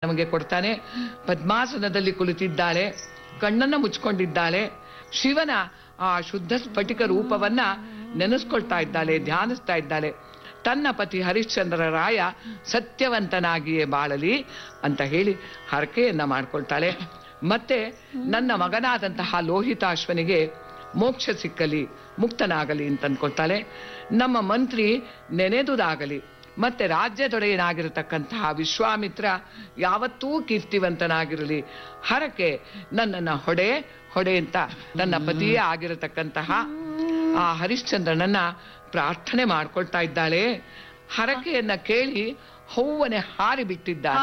ನಮಗೆ ಕೊಡ್ತಾನೆ ಪದ್ಮಾಸನದಲ್ಲಿ ಕುಳಿತಿದ್ದಾಳೆ ಕಣ್ಣನ್ನ ಮುಚ್ಕೊಂಡಿದ್ದಾಳೆ ಶಿವನ ಆ ಶುದ್ಧ ಸ್ಫಟಿಕ ರೂಪವನ್ನ ನೆನೆಸ್ಕೊಳ್ತಾ ಇದ್ದಾಳೆ ಧ್ಯಾನಿಸ್ತಾ ಇದ್ದಾಳೆ ತನ್ನ ಪತಿ ಹರಿಶ್ಚಂದ್ರ ರಾಯ ಸತ್ಯವಂತನಾಗಿಯೇ ಬಾಳಲಿ ಅಂತ ಹೇಳಿ ಹರಕೆಯನ್ನ ಮಾಡ್ಕೊಳ್ತಾಳೆ ಮತ್ತೆ ನನ್ನ ಮಗನಾದಂತಹ ಲೋಹಿತಾಶ್ವನಿಗೆ ಮೋಕ್ಷ ಸಿಕ್ಕಲಿ ಮುಕ್ತನಾಗಲಿ ಅಂತ ಅಂದ್ಕೊಳ್ತಾಳೆ ನಮ್ಮ ಮಂತ್ರಿ ನೆನೆದುದಾಗಲಿ ಮತ್ತೆ ರಾಜ್ಯದೊಡೆಯನಾಗಿರತಕ್ಕಂತಹ ವಿಶ್ವಾಮಿತ್ರ ಯಾವತ್ತೂ ಕೀರ್ತಿವಂತನಾಗಿರಲಿ ಹರಕೆ ನನ್ನನ್ನ ಹೊಡೆ ಹೊಡೆ ಅಂತ ನನ್ನ ಪತಿಯೇ ಆಗಿರತಕ್ಕಂತಹ ಆ ಹರಿಶ್ಚಂದ್ರನನ್ನ ಪ್ರಾರ್ಥನೆ ಮಾಡ್ಕೊಳ್ತಾ ಇದ್ದಾಳೆ ಹರಕೆಯನ್ನ ಕೇಳಿ ಹೂವನೆ ಹಾರಿ ಬಿಟ್ಟಿದ್ದಾನೆ